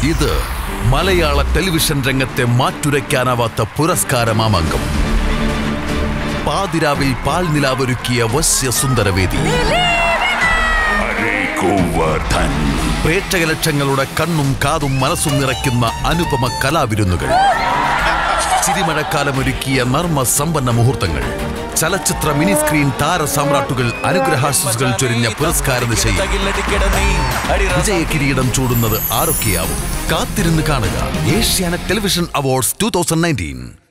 ഇത് മലയാള ടെലിവിഷൻ രംഗത്തെ മാറ്റുരയ്ക്കാനാവാത്ത പുരസ്കാരമാമംഗം പാതിരാവിൽ പാൽനിലാവൊരുക്കിയ വശ്യ സുന്ദരവേദി അരേ ഗോവർദ്ധൻ പ്രേക്ഷക ലക്ഷങ്ങളുടെ കണ്ണും കാതും മനസ്സും നിറയ്ക്കുന്ന അനുപമ കലാവിരുന്നുകൾ ചിരിമഴക്കാലമൊരുക്കിയ നർമ്മ സമ്പന്ന മുഹൂർത്തങ്ങൾ ചലച്ചിത്ര മിനി സ്ക്രീൻ താര സാമ്രാട്ടുകൾ അനുഗ്രഹാശിസുകൾ ചൊരിഞ്ഞ പുരസ്കാര ദിശയിൽ വിജയ കിരീടം ചൂടുന്നത് ആരൊക്കെയാവും കാത്തിരുന്ന് കാണുക Asianet television awards two thousand nineteen